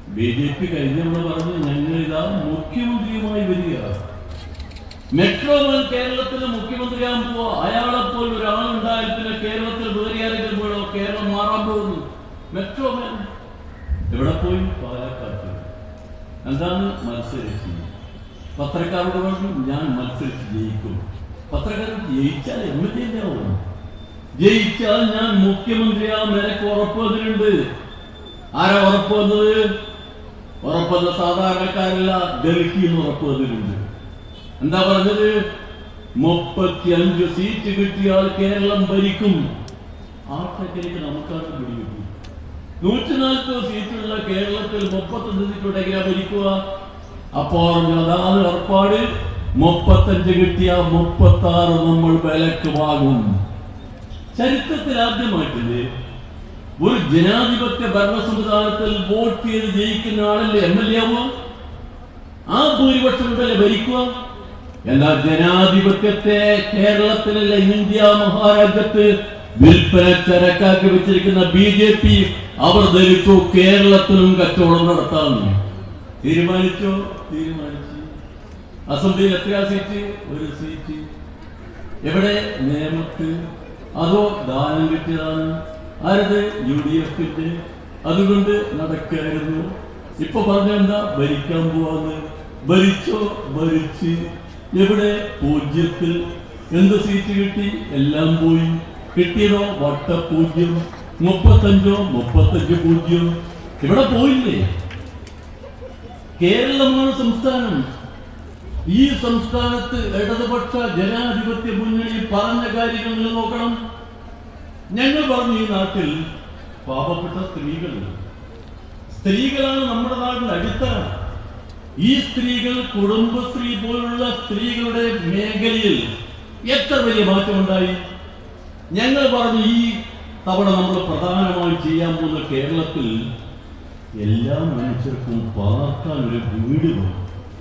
B J P കഴിഞ്ഞവണ് പറഞ്ഞു ഞങ്ങൾ ഇതാ മുഖ്യമന്ത്രിയുമായി വരിക മെട്രോ മാൻ കേരളത്തിലെ മുഖ്യമന്ത്രിയാകാൻ പോവാ അയാളെ പോലെ ഒരാളുണ്ടായാൽ പിന്നെ കേരളത്തിൽ വേറെ ആരെങ്കിലും പോയോ കേരളം മാറാൻ പോകുന്നു മെട്രോ മാൻ എവിടെ പോയി പാലക്കാട്ട് എന്താണ് മത്സരിച്ചു പത്രക്കാരോട് പറഞ്ഞു ഞാൻ മത്സരിച്ച് ജയിക്കും പത്രക്കാരൻ ജയിച്ചാൽ എം എൽ എ ആവും ജയിച്ചാൽ ഞാൻ മുഖ്യമന്ത്രിയാകും എനിക്ക് ഉറപ്പ് വന്നിട്ടുണ്ട് ആരാ ഉറപ്പ് വന്നത് ഉറപ്പ് വന്ന സാധാരണക്കാരല്ല ഡൽഹിയിൽ നിന്ന് ഉറപ്പ് വന്നിട്ടുണ്ട് എന്താ പറഞ്ഞത് മുപ്പത്തിയഞ്ച് സീറ്റ് കിട്ടിയാൽ കേരളം ഭരിക്കും ആർക്കൊക്കെ നമുക്കാണ് പിടികിട്ടി നൂറ്റി നാൽപ്പത് സീറ്റുള്ള കേരളത്തിൽ മുപ്പത്തഞ്ച് സീറ്റുണ്ടെങ്കിലാ ഭരിക്കുക അപ്പോൾ അതാണ് ഏർപ്പാട് മുപ്പത്തഞ്ച് കിട്ടിയ മുപ്പത്തി ആറ് നമ്മൾ വിലക്ക് വാങ്ങും ചരിത്രത്തിൽ ആദ്യമായിട്ടില്ലേ ഒരു ജനാധിപത്യ ഭരണ സംവിധാനത്തിൽ വോട്ട് ചെയ്ത് ജയിക്കുന്ന ആളല്ലേ എം എൽ എ ആവുക ആ ഭൂരിപക്ഷം കൊണ്ടല്ലേ ഭരിക്കുക എന്നാൽ ജനാധിപത്യത്തെ കേരളത്തിലല്ല ഇന്ത്യ മഹാരാജ്യത്ത് വിൽപ്പന ചരക്കാക്കി വെച്ചിരിക്കുന്ന ബി ജെ പി അവർ ധരിച്ചു കേരളത്തിലും കച്ചവടം നടത്താമെന്ന് തീരുമാനിച്ചോ തീരുമാനിച്ചു അസംബ്ലിയിൽ എത്ര സീറ്റ് ഒരു സീറ്റ് എവിടെ നേമത്ത് അതോ ദാനം കിട്ടിയതാണ് ആരത് യു ഡി എഫിന്റെ അതുകൊണ്ട് നടക്കായിരുന്നു ഇപ്പൊ പറഞ്ഞ എന്താ ഭരിക്കാൻ പോവാന്ന് ഭരിച്ചോ ഭരിച്ച് എവിടെ പൂജ്യത്തിൽ എന്ത് സീറ്റ് കിട്ടി എല്ലാം പോയി കിട്ടിയതോ വട്ട പൂജ്യം മുപ്പത്തഞ്ചോ മുപ്പത്തഞ്ച് പൂജ്യം ഇവിടെ പോയില്ലേ കേരളമാണ് സംസ്ഥാനം ഈ സംസ്ഥാനത്ത് ഇടതുപക്ഷ ജനാധിപത്യ മുന്നണി പറഞ്ഞ കാര്യങ്ങൾ നിങ്ങൾ നോക്കണം ഞങ്ങൾ പറഞ്ഞു ഈ നാട്ടിൽ പാവപ്പെട്ട സ്ത്രീകൾ സ്ത്രീകളാണ് നമ്മുടെ നാടിന്റെ അടിത്തറ ഈ സ്ത്രീകൾ കുടുംബശ്രീ പോലുള്ള സ്ത്രീകളുടെ മേഖലയിൽ എത്ര വലിയ മാറ്റമുണ്ടായി ഞങ്ങൾ പറഞ്ഞു ഈ തവണ നമ്മൾ പ്രധാനമായി ചെയ്യാൻ പോകുന്ന കേരളത്തിൽ എല്ലാ മനുഷ്യർക്കും പാർക്കാൻ ഒരു വീട് വേണം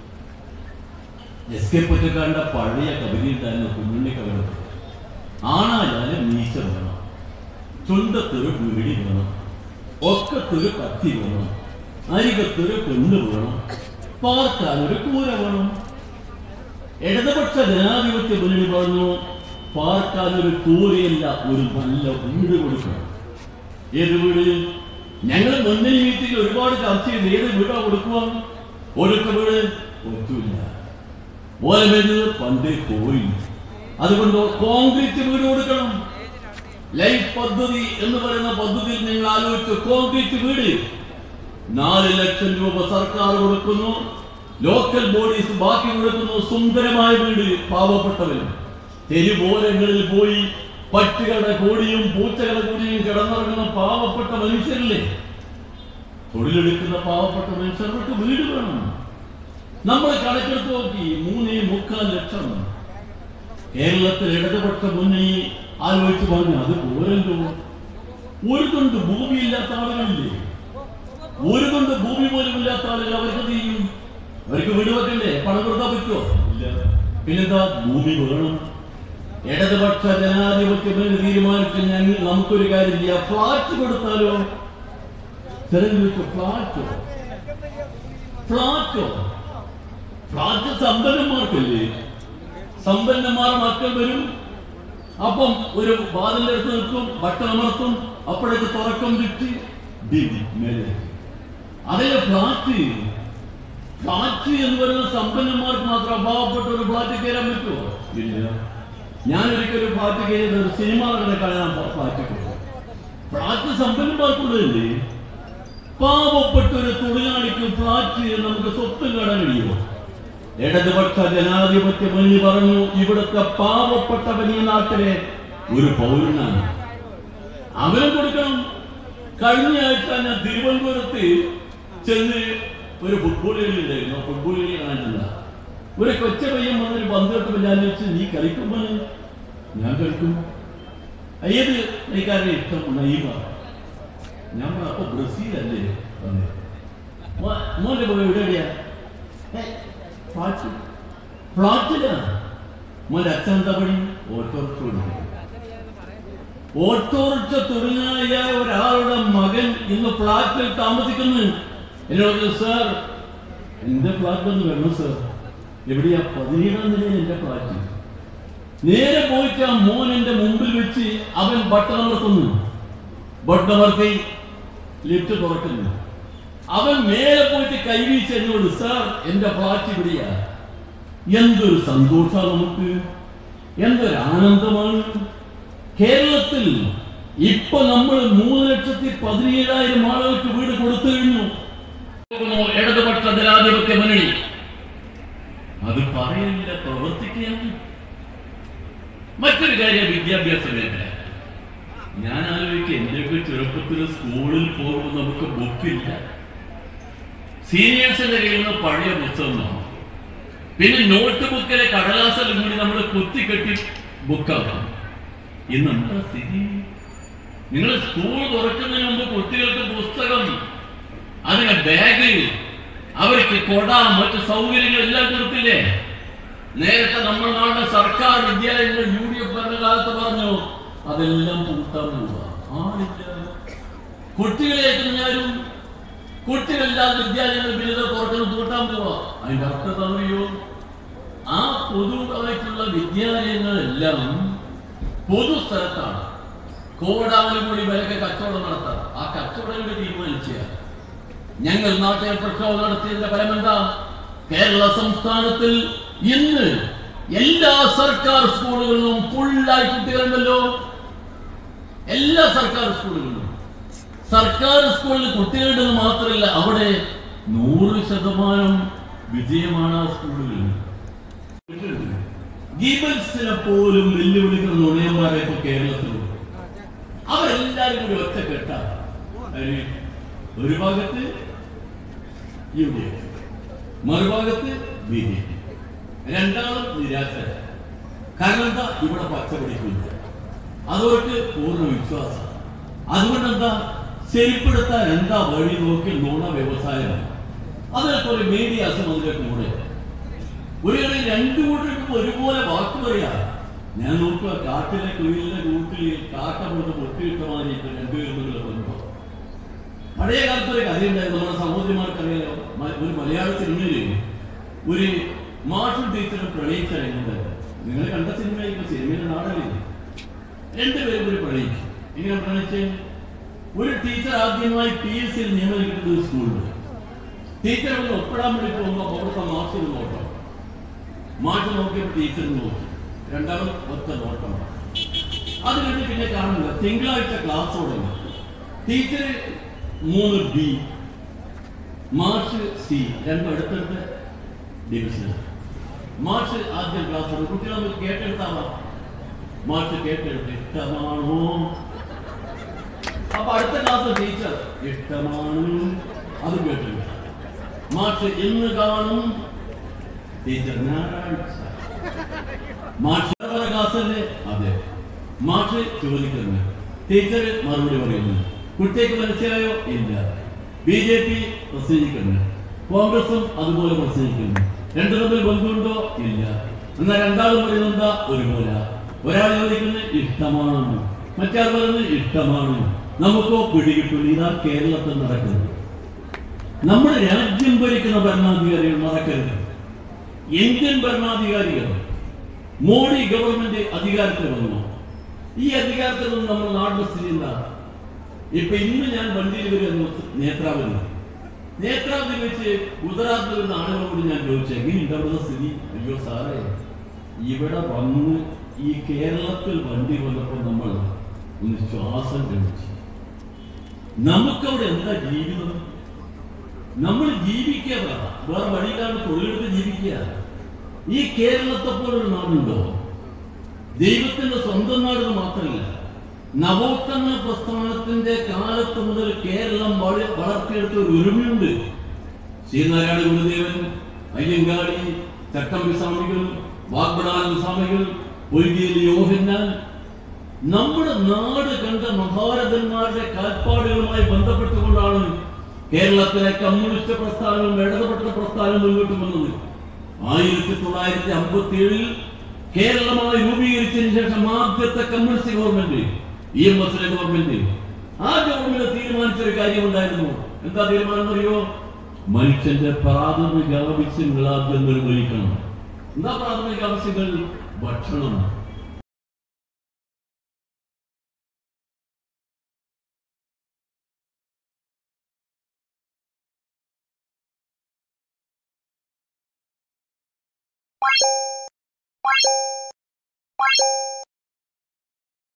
എസ് കെ പൊറ്റക്കാരന്റെ പഴയ കവിതയിൽ തന്നെ കുഞ്ഞുണ്ണി കവിത ആണായാലും മീശ വേണം ചുണ്ടത്തൊരു വീടി വേണം ഒക്കത്തൊരു കത്തി വേണം അരികത്തൊരു പെണ്ണ് വേണം പാർക്കാൻ ഒരു കൂര വേണം ഇടതുപക്ഷ ജനാധിപത്യ മുന്നണി പറഞ്ഞു പാർക്കാൻ ഒരു കൂരയല്ല ഒരു നല്ല വീട് കൊടുക്കണം ഏത് വീട് ഞങ്ങൾ മുന്നണി മീറ്റിംഗിൽ ഒരുപാട് ചർച്ച ചെയ്ത് ഏത് വീടാ കൊടുക്കുക ഒടുക്ക വീട് ഒത്തുമില്ല ഓലമേത് പണ്ടേ പോയി അതുകൊണ്ട് കോൺക്രീറ്റ് വീട് കൊടുക്കണം ലൈഫ് പദ്ധതി എന്ന് പറയുന്ന പദ്ധതിയിൽ നിങ്ങൾ ആലോചിച്ചു കോൺക്രീറ്റ് വീട് നാല് ലക്ഷം രൂപ സർക്കാർ കൊടുക്കുന്നു ലോക്കൽ ബോഡീസ് ബാക്കി കൊടുക്കുന്നു സുന്ദരമായ വീട് പാവപ്പെട്ടവൻ തെരുവോരങ്ങളിൽ പോയി പട്ടികളുടെ കൂടിയും പൂച്ചകളുടെ കൂടിയും കിടന്നിറങ്ങുന്ന പാവപ്പെട്ട മനുഷ്യരില്ലേ തൊഴിലെടുക്കുന്ന പാവപ്പെട്ട മനുഷ്യർക്ക് വീട് വേണം നമ്മൾ കണക്കെടുത്ത് നോക്കി മൂന്നേ മുക്കാൽ ലക്ഷം കേരളത്തിൽ ഇടതുപക്ഷ മുന്നണി ആലോചിച്ച് പറഞ്ഞു അത് പോരല്ലോ ഒരു തുണ്ട് ഭൂമിയില്ലാത്ത ആളുകളില്ലേ ഒരു തുണ്ട് ഭൂമി പോലും ഇല്ലാത്ത ആളുകൾ അവർക്ക് എന്ത് ചെയ്യും അവർക്ക് വീട് വെക്കണ്ടേ പണം കൊടുക്കാൻ പറ്റുമോ ഇല്ല പിന്നെന്താ ഭൂമി വേണം ഇടതുപക്ഷ ജനാധിപത്യ മുന്നണി തീരുമാനിച്ച് ഞങ്ങൾ നമുക്കൊരു കാര്യം ചെയ്യാം ഫ്ലാറ്റ് കൊടുത്താലോ തെരഞ്ഞെടുപ്പ് ഫ്ലാറ്റോ ഫ്ലാറ്റോ ഫ്ലാറ്റ് സമ്പന്നന്മാർക്കല്ലേ സമ്പന്നന്മാർ മക്കൾ വരും അപ്പം ഒരു വാതിലിന്റെ അടുത്ത് നിൽക്കും ബട്ടൺ അമർത്തും അപ്പോഴേക്ക് തുറക്കം കിട്ടി ഡിവി മേലെ അതേ ഫ്ലാറ്റ് ഫ്ലാറ്റ് എന്ന് പറയുന്ന സമ്പന്നന്മാർക്ക് മാത്രം പാവപ്പെട്ട ഒരു ഫ്ലാറ്റ് കയറാൻ പറ്റുമോ ഇല്ല ഞാൻ ഒരിക്കലും ഫ്ലാറ്റ് കയറിയത് ഒരു സിനിമ നടനെ കാണാൻ ഫ്ലാറ്റ് കയറി ഫ്ലാറ്റ് സമ്പന്നന്മാർക്കുള്ളതല്ലേ പാവപ്പെട്ട ഒരു തൊഴിലാളിക്ക് ഫ്ലാറ്റ് നമുക്ക് സ്വത്തും കാണാൻ കഴിയുമോ ഇടതുപക്ഷ ജനാധിപത്യ മുന്നിൽ പറഞ്ഞു ഇവിടുത്തെ പാവപ്പെട്ടവൻ ഈ നാട്ടിലെ ഒരു പൗരനാണ് അവനും കൊടുക്കണം കഴിഞ്ഞ ആഴ്ച ഞാൻ തിരുവനന്തപുരത്ത് ചെന്ന് ഒരു ഫുട്ബോൾ കളി ഉണ്ടായിരുന്നു ആ ഫുട്ബോൾ കളി കാണാനില്ല ഒരു കൊച്ച പയ്യൻ വന്നൊരു പന്ത് കെട്ടപ്പോൾ ഞാൻ ചോദിച്ചു നീ കളിക്കുമ്പോൾ ഞാൻ കളിക്കും ഏത് കളിക്കാരനെ ഇഷ്ടം നൈമ ഞാൻ പറഞ്ഞു, അപ്പൊ ബ്രസീൽ അല്ലേ വന്നേ മോ- മോന്റെ പോയി എവിടെയാ ഫ്ലാറ്റ് ഫ്ലാറ്റിലാണ് മോന്റെ അച്ഛൻ എന്താ പണി ഓട്ടോറിക്ഷ ഓടിക്കും ഓട്ടോറിക്ഷ തൊഴിലാളിയായ ഒരാളുടെ മകൻ ഇന്ന് ഫ്ലാറ്റിൽ താമസിക്കുന്നു എന്നോട് സാർ എന്റെ ഫ്ലാറ്റ് ഒന്ന് വേണം സാർ എവിടെയാ പതിനേഴാം നിലയിൽ എന്റെ ഫ്ലാറ്റ് നേരെ പോയിട്ട് ആ മോൻ എന്റെ മുമ്പിൽ വെച്ച് അവൻ ബട്ടണമർത്തുന്നു ബട്ടണമർത്തി ലിഫ്റ്റ് തുറക്കുന്നു അവൻ മേലെ പോയിട്ട് കൈവീച്ച് എന്നോട് സാർ എന്റെ ഫ്ലാറ്റ് ഇവിടെയാ എന്തൊരു സന്തോഷമാണ് നമുക്ക് എന്തൊരു ആനന്ദമാണ് കേരളത്തിൽ ഇപ്പൊ നമ്മൾ മൂന്ന് ലക്ഷത്തി പതിനേഴായിരം ആളുകൾക്ക് വീട് കൊടുത്തു കഴിഞ്ഞു ഇടതുപക്ഷ ജനാധിപത്യ മുന്നണി അത് പറയില്ല പ്രവർത്തിക്കുകയാണ് മറ്റൊരു കാര്യം വിദ്യാഭ്യാസ മേഖല ഞാൻ ആലോചിക്കുക എന്റെയൊക്കെ ചെറുപ്പത്തിൽ സ്കൂളിൽ പോകുമ്പോൾ നമുക്ക് ബുക്കില്ല സീനിയേഴ്സിന്റെ കയ്യിൽ നിന്ന് പഴയ പുസ്തകമാണ് പിന്നെ നോട്ട് ബുക്കിലെ കടലാസിൽ കൂടി നമ്മൾ കുത്തിക്കെട്ടി ബുക്കാക്കാം ഇന്ന് എന്താ സ്ഥിതി നിങ്ങൾ സ്കൂൾ തുറക്കുന്നതിന് മുമ്പ് കുട്ടികൾക്ക് പുസ്തകം അതിന് ബാഗ് അവർക്ക് കൊട മറ്റു സൗകര്യങ്ങൾ എല്ലാം കൊടുത്തില്ലേ നേരത്തെ നമ്മൾ നാടിന്റെ സർക്കാർ വിദ്യാലയങ്ങൾ യു ഡി എഫ് ഭരണകാലത്ത് പറഞ്ഞു അതെല്ലാം പൂട്ടാൻ പോവുക ആളില്ല കുട്ടികളെ ഞാനും കുട്ടികളെല്ലാം വിദ്യാലയങ്ങൾ ബിരുദ തുറക്കുന്ന പൂട്ടാൻ പോവാ അതിന്റെ അർത്ഥം അറിയോ ആ പൊതുവായിട്ടുള്ള വിദ്യാലയങ്ങളെല്ലാം പൊതു സ്ഥലത്താണ് കോടാനുകൂടി വിലക്ക് കച്ചവടം നടത്താം ആ കച്ചവടങ്ങൾ തീരുമാനിച്ച ഞങ്ങൾ നാട്ടിൽ പ്രക്ഷോഭം നടത്തിയതിന്റെ ഫലമെന്താ കേരള സംസ്ഥാനത്തിൽ ഇന്ന് എല്ലാ സർക്കാർ സ്കൂളുകളിലും ഫുള്ളായി കുട്ടികളുണ്ടല്ലോ എല്ലാ സർക്കാർ സ്കൂളുകളിലും സർക്കാർ സ്കൂളിൽ കുട്ടികളുടെ മാത്രമല്ല അവിടെ നൂറ് ശതമാനം വിജയമാണ് ആ സ്കൂളുകളിൽ ഗീബൽസിനെ പോലും വെല്ലുവിളിക്കുന്ന നുണയന്മാരെ ഇപ്പൊ കേരളത്തിലുണ്ട് അവരെല്ലാരും കൂടി ഒറ്റക്കെട്ട ഒരു ഭാഗത്ത് യു ഡി എഫ് മറുഭാഗത്ത് ബി ജെ പി രണ്ടാളും നിരാശ കാരണം എന്താ ഇവിടെ പച്ച പിടിക്കില്ല അതവർക്ക് പൂർണ്ണ വിശ്വാസം അതുകൊണ്ട് എന്താ ശരിപ്പെടുത്താൻ എന്താ വഴി നോക്കി നുണ വ്യവസായമാണ് അതേപോലെ മീഡിയാസും അതിന്റെ കൂടെ ഒരു കളി രണ്ടു കൂട്ടർക്കും ഒരുപോലെ വാക്ക് പറയാ ഞാൻ നോക്കുക കാട്ടിലെ കുയിലിന്റെ കൂട്ടിൽ കാക്ക കൊണ്ട് പൊട്ടിയിട്ട മാതിരി ഇപ്പൊ രണ്ടുപേരും തമ്മിലുള്ള ബന്ധം പഴയ കാലത്ത് ഒരു കഥയുണ്ടായിരുന്നു നമ്മുടെ സഹോദരിമാർക്കറിയാലോ മ- ഒരു മലയാള സിനിമയില് ഒരു മാഷും ടീച്ചറും പ്രണയിച്ച രംഗമുണ്ടായിരുന്നു നിങ്ങൾ കണ്ട സിനിമ ഇപ്പൊ സിനിമയുടെ നാടകമില്ല രണ്ടുപേരും കൂടി പ്രണയിച്ചു ഇങ്ങനെ പ്രണയിച്ച് ഒരു ടീച്ചർ ആദ്യമായി പി എസ് സിയിൽ നിയമിക്കുന്നത് ഒരു സ്കൂളിൽ ടീച്ചർ ഒന്ന് ഒപ്പിടാൻ വേണ്ടി പോകുമ്പോൾ അവിടുത്തെ മാഷ് നോട്ടം മാഷ് നോക്കിയപ്പോൾ ടീച്ചർ നോക്കി രണ്ടാമത് ഒറ്റ നോട്ടമാണ് അത് കഴിഞ്ഞ് പിന്നെ കാണുന്നില്ല തിങ്കളാഴ്ച ക്ലാസ് തുടങ്ങി ടീച്ചർ മൂന്ന് ബി മാർച്ച് സി രണ്ടും അടുത്തടുത്ത് ഡിവിഷൻ മാർച്ച് ആദ്യം ക്ലാസ് ആണ് കുട്ടികൾ നമ്മൾ കേട്ടെടുത്താവാ മാർച്ച് കേട്ടെടുത്ത് ഇഷ്ടമാണോ അപ്പൊ അടുത്ത ക്ലാസ് ടീച്ചർ ഇഷ്ടമാണ് അത് കേട്ടില്ല മാർച്ച് ഇന്ന് കാണും ടീച്ചർ ഞായറാഴ്ച മാർച്ച് പല ക്ലാസ്സല്ലേ അതെ മാർച്ച് ചോദിക്കുന്നു ടീച്ചർ മറുപടി പറയുന്നു കുട്ടിക്ക് മനസ്സിലായോ ഇല്ല ബി ജെ പി പ്രസംഗിക്കുന്നു കോൺഗ്രസും അതുപോലെ പ്രസംഗിക്കുന്നു രണ്ടു തമ്മിൽ ബന്ധമുണ്ടോ ഇല്ല എന്നാൽ രണ്ടാളും പറയുന്നെന്താ ഒരുപോലെ ഒരാൾ ചോദിക്കുന്നത് ഇഷ്ടമാണ് മറ്റാൾ പറയുന്നത് ഇഷ്ടമാണ് നമുക്കോ പിടികിട്ടില്ല ഇതാ കേരളത്തിൽ നടക്കുന്നത് നമ്മുടെ രാജ്യം ഭരിക്കുന്ന ഭരണാധികാരികൾ മറക്കരുത് ഇന്ത്യൻ ഭരണാധികാരികൾ മോഡി ഗവൺമെന്റ് അധികാരത്തിൽ വന്നു ഈ അധികാരത്തിൽ നിന്ന് നമ്മുടെ നാടിന്റെ സ്ഥിതി എന്താ ഇപ്പൊ ഇന്ന് ഞാൻ വണ്ടിയിൽ വരുന്നു നേത്രാവതി നേത്രാവതി വെച്ച് ഗുജറാത്തിൽ വരുന്ന ആളുകളോട് ഞാൻ ചോദിച്ചു എങ്ങനെയുണ്ട് അവിടുത്തെ സ്ഥിതി അയ്യോ സാറേ ഇവിടെ വന്ന് ഈ കേരളത്തിൽ വണ്ടി വന്നപ്പോൾ നമ്മൾ ഒന്ന് ശ്വാസം കഴിച്ചു നമുക്കവിടെ എന്താ ജീവിതം നമ്മൾ ജീവിക്കുക വേറെ വഴിയിലാണ് തൊഴിലെടുത്ത് ജീവിക്കുക ഈ കേരളത്തെ പോലൊരു നാടുണ്ടോ ദൈവത്തിന്റെ സ്വന്തം നാടെന്ന് മാത്രമല്ല നവോത്ഥന പ്രസ്ഥാനത്തിന്റെ കാലത്ത് മുതൽ കേരളം വള- വളർത്തിയെടുത്ത ഒരു ഒരുമയുണ്ട് ശ്രീനാരായണ ഗുരുദേവൻ അയ്യങ്കാളി ചട്ടമ്പി സ്വാമികൾ വാഗ്ബടാനന്ദ സ്വാമികൾ പൊയ്കേലി യോഹന്നാൻ നമ്മുടെ നാട് കണ്ട മഹാരഥന്മാരുടെ കാൽപ്പാടുകളുമായി ബന്ധപ്പെട്ടുകൊണ്ടാണ് കേരളത്തിലെ കമ്മ്യൂണിസ്റ്റ് പ്രസ്ഥാനവും ഇടതുപക്ഷ പ്രസ്ഥാനവും മുന്നോട്ട് വന്നത് ആയിരത്തി തൊള്ളായിരത്തി അമ്പത്തി ഏഴിൽ കേരളമായി രൂപീകരിച്ചതിന് ശേഷം ആദ്യത്തെ കമ്മ്യൂണിസ്റ്റ് ഗവൺമെന്റ് ഇ എം എസിലെ ഗവൺമെന്റ് ആ ഗവൺമെന്റ് തീരുമാനിച്ച ഒരു കാര്യമുണ്ടായിരുന്നു എന്താ തീരുമാനം അറിയോ മനുഷ്യന്റെ പ്രാഥമിക ആവശ്യങ്ങൾ ആദ്യം നിർവഹിക്കണം എന്താ പ്രാഥമിക ആവശ്യങ്ങൾ ഭക്ഷണം